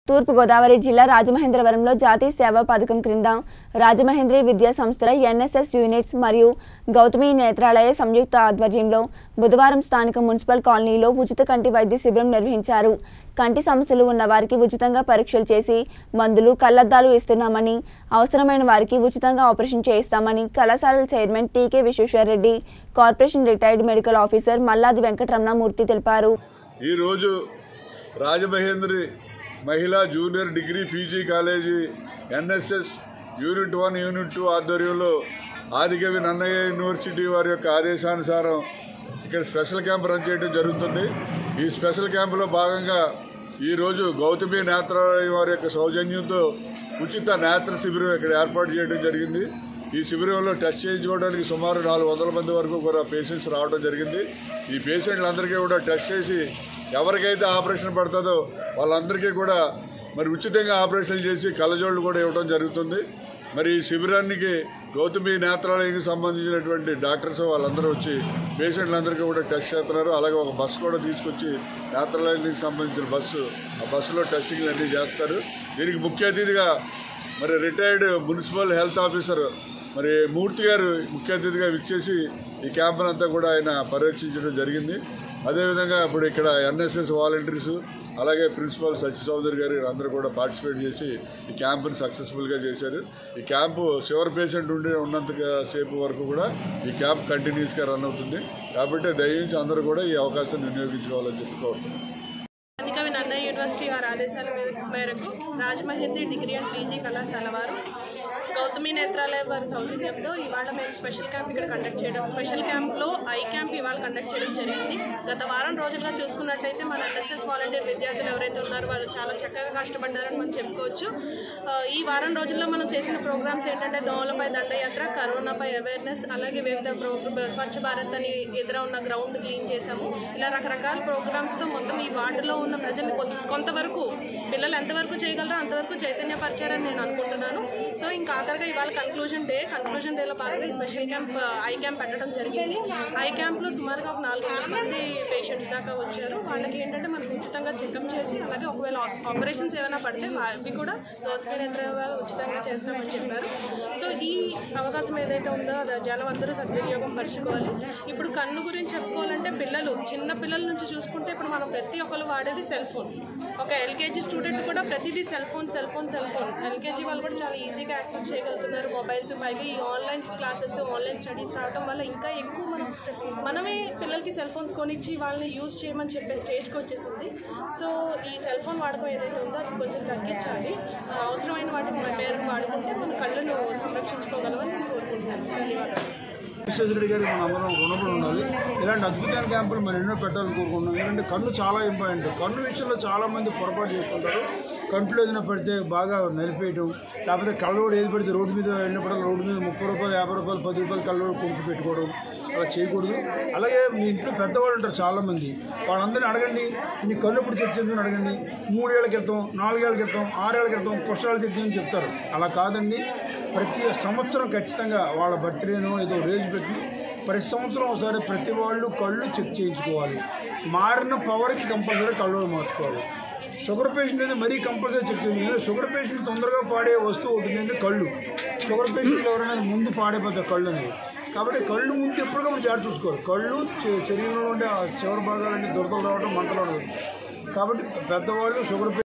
తూర్పుగోదావరి జిల్లా రాజమహేంద్రవరంలో జాతీయ సేవా పథకం క్రింద రాజమహేంద్రి విద్యా సంస్థల ఎన్ఎస్ఎస్ యూనిట్స్ మరియు గౌతమి నేత్రాలయ సంయుక్త ఆధ్వర్యంలో బుధవారం స్థానిక మున్సిపల్ కాలనీలో ఉచిత కంటి వైద్య శిబిరం నిర్వహించారు కంటి సమస్యలు ఉన్న వారికి ఉచితంగా పరీక్షలు చేసి మందులు కళ్లద్దాలు ఇస్తున్నామని అవసరమైన వారికి ఉచితంగా ఆపరేషన్ చేయిస్తామని కళాశాలల chairman TK Visweswara Reddy corporation retired medical officer Malladi Venkataramanamurthy తెలిపారు ఈరోజు రాజమహేంద్రి మహిళా junior degree PG college NSS unit one unit two ఆధ్వర్యంలో ఆదికవి నన్నయ్య యూనివర్సిటీ వారి యొక్క ఆదేశానుసారం ఇక్కడ స్పెషల్ క్యాంప్ రన్ చేయడం జరుగుతుంది ఈ స్పెషల్ క్యాంపులో భాగంగా ఈరోజు గౌతమి నేత్రాలయం వారి యొక్క సౌజన్యంతో ఉచిత నేత్ర శిబిరం ఇక్కడ ఏర్పాటు చేయడం జరిగింది ఈ శిబిరంలో టెస్ట్ చేయించుకోవడానికి సుమారు నాలుగు వందల మంది వరకు కూడా పేషెంట్స్ రావడం జరిగింది ఈ పేషెంట్లందరికీ కూడా టెస్ట్ చేసి ఎవరికైతే ఆపరేషన్ పడుతుందో వాళ్ళందరికీ కూడా మరి ఉచితంగా ఆపరేషన్ చేసి కళ్ళజోళ్ళు కూడా ఇవ్వడం జరుగుతుంది మరి ఈ శిబిరానికి గౌతమి నేత్రాలయానికి సంబంధించినటువంటి డాక్టర్స్ వాళ్ళందరూ వచ్చి పేషెంట్లందరికీ కూడా టెస్ట్ చేస్తున్నారు అలాగే ఒక బస్సు కూడా తీసుకొచ్చి నేత్రాలయానికి సంబంధించిన బస్సు ఆ బస్సులో టెస్టింగ్లు అన్నీ చేస్తారు దీనికి ముఖ్య అతిథిగా మరి రిటైర్డ్ మున్సిపల్ హెల్త్ ఆఫీసర్ మరి మూర్తి గారు ముఖ్య అతిథిగా విచ్చేసి ఈ క్యాంపును అంతా కూడా ఆయన పర్యవేక్షించడం జరిగింది అదేవిధంగా ఇప్పుడు ఇక్కడ ఎన్ఎస్ఎస్ వాలంటీర్స్ అలాగే ప్రిన్సిపల్ సత్య చౌదరి గారు అందరూ కూడా పార్టిసిపేట్ చేసి ఈ క్యాంపుని సక్సెస్ఫుల్గా చేశారు ఈ క్యాంపు షుగర్ పేషెంట్ ఉండి ఉన్నంత సేపు వరకు కూడా ఈ క్యాంప్ కంటిన్యూస్గా రన్ అవుతుంది కాబట్టి దయించి అందరూ కూడా ఈ అవకాశాన్ని వినియోగించుకోవాలని చెప్పి కోరుతున్నాను అధికవి నన్నయ్య యూనివర్సిటీ వారి ఆదేశాల మేర- మేరకు రాజమహేంద్రి డిగ్రీ అండ్ పీజీ కళాశాల వారు గౌతమి నేత్రాలయ వారి సౌజన్యంతో ఇవాళ మేము స్పెషల్ క్యాంప్ ఇక్కడ కండక్ట్ చేయడం స్పెషల్ క్యాంప్లో ఐ క్యాంప్ ఇవాళ కండక్ట్ చేయడం జరిగింది గత వారం రోజులుగా చూసుకున్నట్టయితే మన ఎన్ఎస్ఎస్ వాలంటీర్ విద్యార్థులు ఎవరైతే ఉన్నారో వాళ్ళు చాలా చక్కగా కష్టపడ్డారని మనం చెప్పుకోవచ్చు ఆ, ఈ వారం రోజుల్లో మనం చేసిన ప్రోగ్రామ్స్ ఏంటంటే దోమలపై దండయాత్ర కరోనాపై అవేర్నెస్ అలాగే వివిధ ప్రోగ్రామ్ స్వచ్ఛ భారత్ అని ఎదుర ఉన్న గ్రౌండ్ క్లీన్ చేశాము ఇలా రకరకాల ప్రోగ్రామ్స్తో మొత్తం ఈ వార్డులో ఉన్న ప్రజలు కొ- కొంతవరకు పిల్లలు ఎంతవరకు చేయగలరో అంతవరకు చైతన్యపరిచారని నేను అనుకుంటున్నాను సో ఇంకా ఆఖరిగా ఇవాళ కన్క్లూజన్ డే కన్క్లూజన్ డేలో భాగంగా ఈ స్పెషల్ క్యాంప్ ఐ క్యాంప్ పెట్టడం జరిగింది ఐ క్యాంప్లో సుమారుగా ఒక నాలుగు వందల మంది పేషెంట్స్ దాకా వచ్చారు వాళ్ళకి ఏంటంటే మనం ఉచితంగా చెకప్ చేసి అలాగే ఒకవేళ ఆపరేషన్స్ ఏమైనా పడితే అవి కూడా గవర్నమెంట్ యంత్రాలు ఉచితంగా చేస్తామని చెప్పారు సో ఈ అవకాశం ఏదైతే ఉందో అది జనం అందరూ సద్వినియోగం పరచుకోవాలి ఇప్పుడు కన్ను గురించి చెప్పుకోవాలంటే పిల్లలు చిన్న పిల్లల నుంచి చూసుకుంటే ఇప్పుడు మనం ప్రతి ఒక్కరు వాడేది సెల్ ఫోన్ ఒక ఎల్కేజీ స్టూడెంట్ కూడా ప్రతిదీ cell phone cell phone cell phone LKG వాళ్ళు కూడా చాలా ఈజీగా యాక్సెస్ చేయగలుగుతున్నారు మొబైల్స్ పైగా ఈ ఆన్లైన్ క్లాసెస్ ఆన్లైన్ స్టడీస్ రావడం వల్ల ఇంకా ఎక్కువ మనం మనమే పిల్లలకి సెల్ ఫోన్స్ కొనిచ్చి వాళ్ళని యూజ్ చేయమని చెప్పే స్టేజ్కి వచ్చేసింది సో ఈ సెల్ ఫోన్ వాడకం ఏదైతే ఉందో అది కొంచెం తగ్గించాలి ఆ, అవసరమైన వాటిని మేరకు వాడుకుంటే మన కళ్ళను సంరక్షించుకోగలమని నేను కోరుకుంటున్నాను ధన్యవాదాలు విశ్వేశ్వరరెడ్డి గారికి మనం అందరం రుణపడి ఉండాలి ఇలాంటి అద్భుతమైన క్యాంపులు మనం ఎన్నో పెట్టాలని కోరుకుంటున్నాం ఎందుకంటే కన్ను చాలా ఇంపార్టెంట్ కన్ను విషయంలో చాలా మంది పొరపాటు చేసుకుంటారు కంట్లో ఏదైనా పడితే బాగా నలిపేయటం లేకపోతే కళ్ళోడు ఏది పడితే రోడ్డు మీద వెళ్ళినప్పుడు రోడ్డు మీద ముప్పై రూపాయలు యాభై రూపాయలు పది రూపాయలు కళ్ళోడు కొనుక్కు పెట్టుకోవడం అలా చేయకూడదు అలాగే మీ ఇంట్లో పెద్దవాళ్ళు ఉంటారు చాలామంది వాళ్ళందరినీ అడగండి మీ కళ్ళు ఇప్పుడు తెచ్చిందని అడగండి మూడేళ్ల క్రితం నాలుగేళ్ల క్రితం ఆరేళ్ల క్రితం కుష్టాలు తెచ్చిందని చెప్తారు అలా కాదండి ప్రతి సంవత్సరం ఖచ్చితంగా వాళ్ళ బర్త్డేనో ఏదో రేజ్ పెట్టి ప్రతి సంవత్సరం ఒకసారి ప్రతి వాళ్ళు కళ్ళు చెక్ చేయించుకోవాలి మారిన పవర్కి కంపల్సరీ కళ్ళు మార్చుకోవాలి షుగర్ పేషెంట్ అయితే మరీ కంపల్సరీ చెక్ చేయాలి ఎందుకంటే షుగర్ పేషెంట్ తొందరగా పాడే వస్తువు ఒకటి ఏంటంటే కళ్ళు షుగర్ పేషెంట్ ఎవరైనా ముందు పాడైపోతారు కళ్ళు అనేది కాబట్టి కళ్ళు ముందు ఎప్పుడుగా మనం జాగ్రత్త చూసుకోవాలి కళ్ళు శ- శరీరంలో ఉండే ఆ చివరి భాగాలన్నీ దురదలు రావడం మంటలు రావడం కాబట్టి పెద్దవాళ్ళు షుగర్